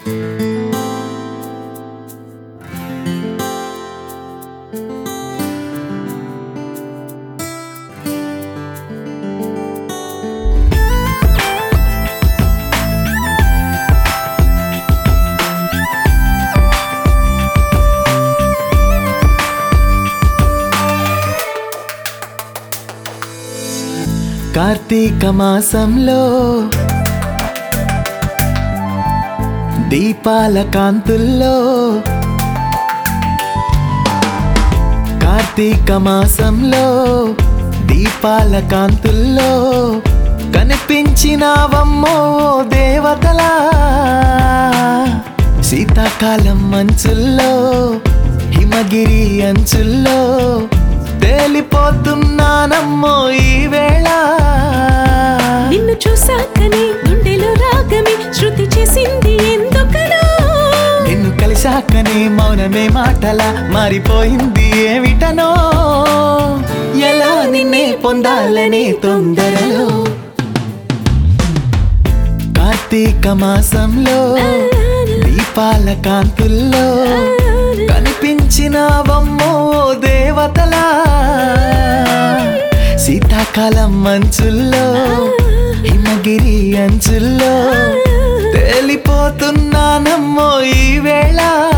కార్తీక మాసంలో దీపాల కాంతుల్లో కార్తీక మాసంలో దీపాల కాంతుల్లో కనిపించినావమ్మో దేవతలా శీతాకాలం మంచుల్లో హిమగిరి అంచుల్లో తేలిపోతున్నానమ్మో ఈ వేళ నిన్ను చూసాకనే గుండెలో రాగమే శృతి చేసింది ఎందుకనో నిన్ను కలిసాకనే మౌనమే మాటలా మారిపోయింది ఏమిటనో ఎలా నిన్నే పొందాలనే తొందరలో కార్తీక మాసంలో దీపాల కాంతుల్లో కనిపించినావమ్మో దేవతలా శీతాకాలం మంచుల్లో హిమగిరి అంచుల్లో తేలిపోతున్నానమ్మో ఈ వేళ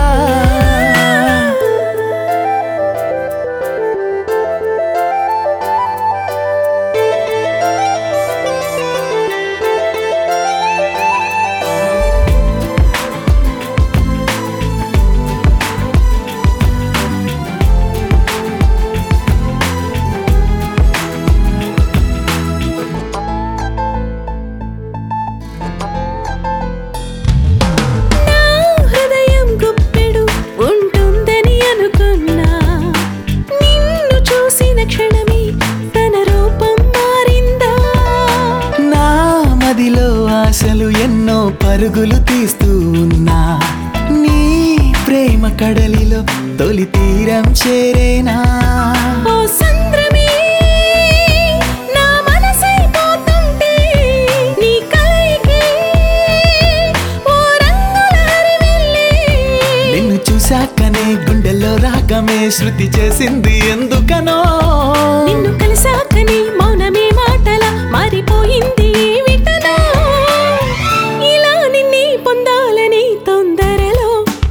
నా హృదయం గుప్పెడు ఉంటుందని అనుకున్నా నిన్ను చూసిన క్షణమే తన రూపం మారిందా నా మదిలో ఆశలు ఎన్నో పరుగులు తీస్తూ ఉన్నా నీ ప్రేమ కడలిలో తొలి తీరం చేరేనా ఓ సంద్రమే నా మనసైపోతుంటే నీ కలయికే ఓ రంగుల హరివిల్లే నిన్ను చూశాకనే గుండెల్లో రాగమే శృతి చేసింది ఎందుకనో నిన్ను కలిసాకని మౌనమే మాటల మారిపోయింది ఏమిటనో ఇలా నిన్నే పొందాలని తొందరలో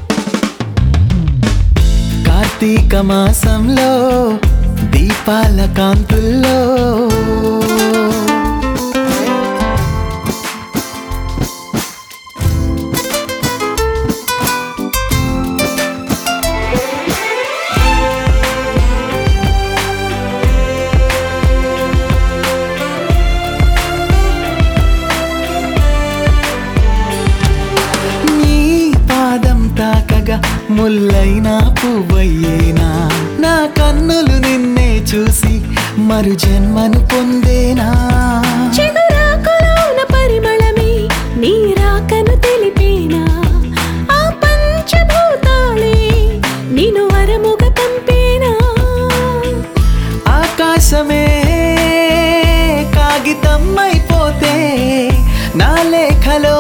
కార్తీక మాసంలో దీపాల కాంతుల్లో నీ పాదం తాకగా ముల్లైనా పువ్వయ్యేనా నా కన్నులు నిన్నే చూసి మరు జన్మను పొందేనా చిగురాకులోన పరిమళమే నీ రాకను తెలిపేనా ఆ పంచభూతాలే నిన్ను వరముగా పంపేనా ఆకాశమే కాగితం అయిపోతే నా లేఖలో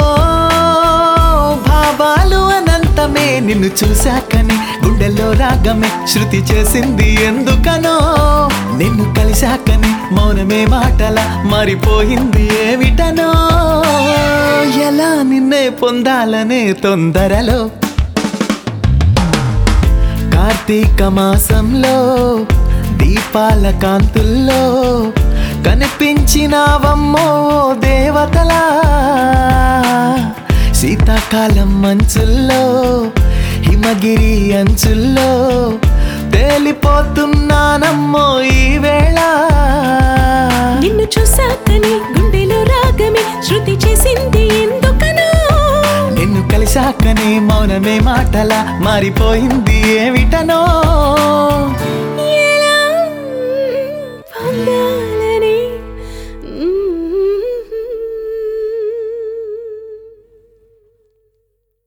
భావాలు అనంతమే నిన్ను చూశాకని గుండెల్లో రాగమే శృతి చేసింది ఎందుకనో నిన్ను కలిశాకని మౌనమే మాటల మారిపోయింది ఏమిటనో ఎలా నిన్నే పొందాలనే తొందరలో కార్తీక మాసంలో దీపాల కాంతుల్లో కనిపించినావమ్మో దేవతలా శీతాకాలం మంచుల్లో హిమగిరి అంచుల్లో తేలిపోతున్నానమ్మో ఈ వేళ నిన్ను చూసాకని గుండెలో రాగమే శృతి చేసింది ఎందుకనో నిన్ను కలిసాకనే మౌనమే మాటలా మారిపోయింది ఏమిటనో